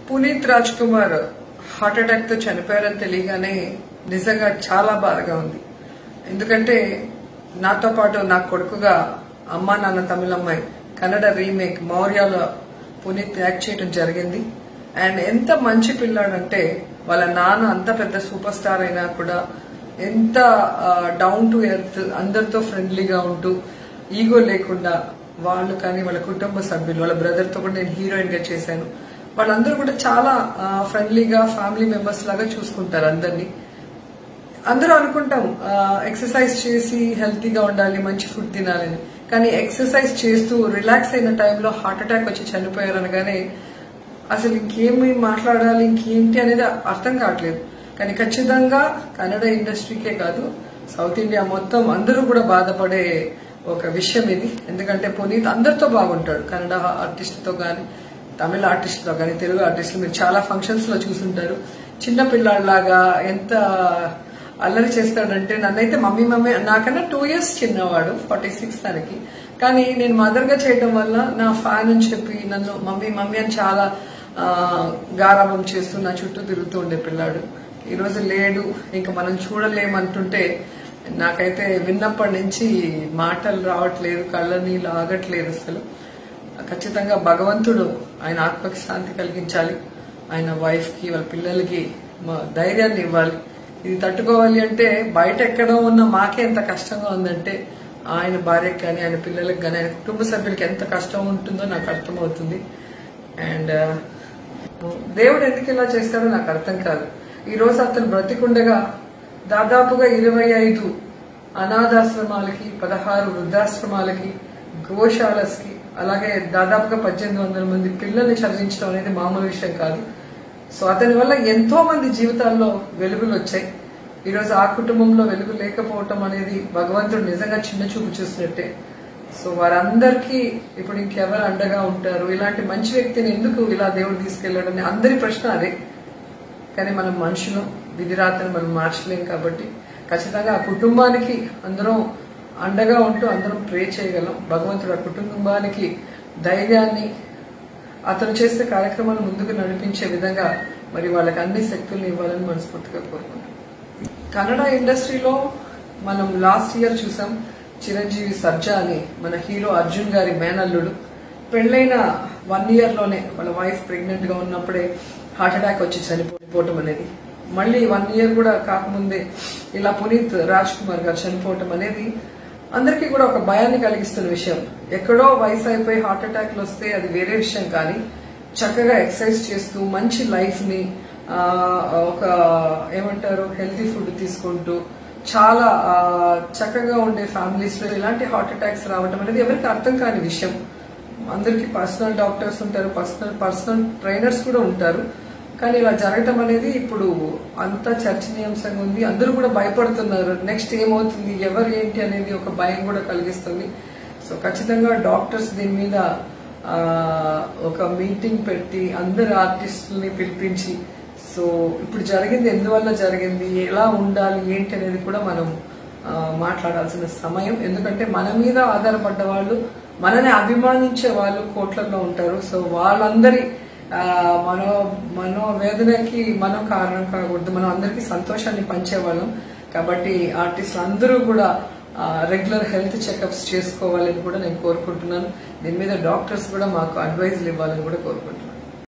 Puneeth Raj Kumar heart attack తో చనిపోయారని తెలియగానే నిజంగా చాలా బాధగా ఉంది ఎందుకంటే నాతో పాటు నా కొడుకుగా అమ్మా నాన్న తమిళమ్మాయి కన్నడ రీమేక్ మౌర్యాలో పునీత్ యాక్ట్ చేయడం జరిగింది అండ్ ఎంత మంచి పిల్లాడంటే వాళ్ళ నాన్న అంత పెద్ద సూపర్ స్టార్ అయినా కూడా ఎంత డౌన్ టు ఎర్త్ అందరితో ఫ్రెండ్లీగా ఉంటూ ఈగో లేకుండా వాళ్ళు కానీ వాళ్ళ కుటుంబ సభ్యులు వాళ్ళ బ్రదర్ తో కూడా నేను హీరోయిన్ గా చేశాను వాళ్ళందరూ కూడా చాలా ఫ్రెండ్లీగా ఫ్యామిలీ మెంబర్స్ లాగా చూసుకుంటారు అందరినీ అందరూ అనుకుంటాం ఎక్సర్సైజ్ చేసి హెల్తీగా ఉండాలి మంచి ఫుడ్ తినాలని కానీ ఎక్సర్సైజ్ చేస్తూ రిలాక్స్ అయిన టైంలో హార్ట్ అటాక్ వచ్చి చనిపోయారు అనగానే అసలు ఇంకేమి మాట్లాడాలి ఇంకేంటి అనేది అర్థం కావట్లేదు కానీ ఖచ్చితంగా కన్నడ ఇండస్ట్రీకే కాదు సౌత్ ఇండియా మొత్తం అందరూ కూడా బాధపడే ఒక విషయం ఇది ఎందుకంటే పునీత్ అందరితో బాగుంటాడు కన్నడ ఆర్టిస్ట్తో కానీ తమిళ ఆర్టిస్ట్తో కానీ తెలుగు ఆర్టిస్టులు మీరు చాలా ఫంక్షన్స్ లో చూసుంటారు చిన్న పిల్లాడిలాగా ఎంత అల్లరి చేస్తాడంటే నన్నైతే మమ్మీ మమ్మీ నాకన్నా టూ ఇయర్స్ చిన్నవాడు ఫార్టీ సిక్స్ తనకి కానీ నేను మదర్ గా చేయడం వల్ల నా ఫ్యాన్ అని చెప్పి నన్ను మమ్మీ మమ్మీ అని చాలా ఆ, గారాబం చేస్తూ నా చుట్టూ తిరుగుతూ ఉండే పిల్లాడు ఈ రోజు లేడు ఇంకా మనం చూడలేమంటుంటే నాకైతే విన్నప్పటి నుంచి మాటలు రావట్లేదు కళ్ళ నీళ్ళు ఆగట్లేదు అసలు ఖచ్చితంగా భగవంతుడు ఆయన ఆత్మకి శాంతి కలిగించాలి ఆయన వైఫ్ కి వాళ్ళ పిల్లలకి మా- ధైర్యాన్ని ఇవ్వాలి ఇది తట్టుకోవాలి అంటే బయట ఎక్కడో ఉన్న మాకే ఎంత కష్టంగా ఉందంటే ఆయన భార్యకి కానీ ఆయన పిల్లలకి కానీ ఆయన కుటుంబ సభ్యులకి ఎంత కష్టం ఉంటుందో నాకు అర్థమవుతుంది అండ్ దేవుడు ఎందుకు ఇలా చేస్తాడో నాకు అర్థం కాదు ఈ రోజు అతను బ్రతికుండగా దాదాపుగా ఇరవై ఐదు అనాథాశ్రమాలకి పదహారు వృద్ధాశ్రమాలకి గోశాలకి అలాగే దాదాపుగా పద్దెనిమిది వందల మంది పిల్లల్ని చదివించడం అనేది మామూలు విషయం కాదు సో అతని వల్ల ఎంతో మంది జీవితాల్లో వెలుగులు వచ్చాయి ఈరోజు ఆ కుటుంబంలో వెలుగు లేకపోవటం అనేది భగవంతుడు నిజంగా చిన్న చూపు చూసినట్టే సో వారందరికీ ఇప్పుడు ఇంకెవరు అండగా ఉంటారు ఇలాంటి మంచి వ్యక్తిని ఎందుకు ఇలా దేవుడు తీసుకెళ్లాడు అని అందరి ప్రశ్న అదే కానీ మనం మనుషులు విధిరాతను మనం మార్చలేం కాబట్టి ఖచ్చితంగా ఆ కుటుంబానికి అందరం అండగా ఉంటూ అందరం ప్రే చేయగలం భగవంతుడు ఆ కుటుంబానికి ధైర్యాన్ని అతను చేసే కార్యక్రమాలు ముందుకు నడిపించే విధంగా మరి వాళ్ళకి అన్ని శక్తుల్ని ఇవ్వాలని మనస్ఫూర్తిగా కోరుకుంటున్నాం కన్నడ ఇండస్ట్రీలో మనం లాస్ట్ ఇయర్ చూసాం చిరంజీవి సర్జా అని మన హీరో అర్జున్ గారి మేనల్లుడు పెళ్ళైన వన్ ఇయర్ లోనే వాళ్ళ వైఫ్ ప్రెగ్నెంట్ గా ఉన్నప్పుడే హార్ట్ అటాక్ వచ్చి చనిపోవటం అనేది మళ్ళీ వన్ ఇయర్ కూడా కాకముందే ఇలా పునీత్ రాజ్ కుమార్ గారు చనిపోవటం అనేది అందరికీ కూడా ఒక భయాన్ని కలిగిస్తున్న విషయం ఎక్కడో వయసు అయిపోయి హార్ట్ అటాక్లు వస్తే అది వేరే విషయం కానీ చక్కగా ఎక్సర్సైజ్ చేస్తూ మంచి లైఫ్ ని ఆ, ఒక ఏమంటారు హెల్తీ ఫుడ్ తీసుకుంటూ చాలా ఆ, చక్కగా ఉండే ఫ్యామిలీస్ లో ఇలాంటి హార్ట్ అటాక్స్ రావటం అనేది ఎవరికి అర్థం కాని విషయం అందరికి పర్సనల్ డాక్టర్స్ ఉంటారు పర్సనల్ పర్సనల్ ట్రైనర్స్ కూడా ఉంటారు కానీ ఇలా జరగటం అనేది ఇప్పుడు అంత చర్చనీయాంశంగా ఉంది అందరూ కూడా భయపడుతున్నారు నెక్స్ట్ ఏమవుతుంది ఎవరు ఏంటి అనేది ఒక భయం కూడా కలిగిస్తుంది సో ఖచ్చితంగా డాక్టర్స్ దీని మీద ఆ, ఒక మీటింగ్ పెట్టి అందరు ఆర్టిస్టుల్ని పిలిపించి సో ఇప్పుడు జరిగింది ఎందువల్ల జరిగింది ఎలా ఉండాలి ఏంటి అనేది కూడా మనం ఆ, మాట్లాడాల్సిన సమయం ఎందుకంటే మన మీద ఆధారపడ్డ వాళ్ళు మనని అభిమానించే వాళ్ళు కోట్లలో ఉంటారు సో వాళ్ళందరి ఆ, మనో మనోవేదనకి మనం కారణం కాకూడదు మనం అందరికీ సంతోషాన్ని పంచేవాళ్ళం కాబట్టి ఆర్టిస్టులు అందరూ కూడా రెగ్యులర్ హెల్త్ చెకప్స్ చేసుకోవాలని కూడా నేను కోరుకుంటున్నాను దీని మీద డాక్టర్స్ కూడా మాకు అడ్వైజ్లు ఇవ్వాలని కూడా కోరుకుంటున్నాను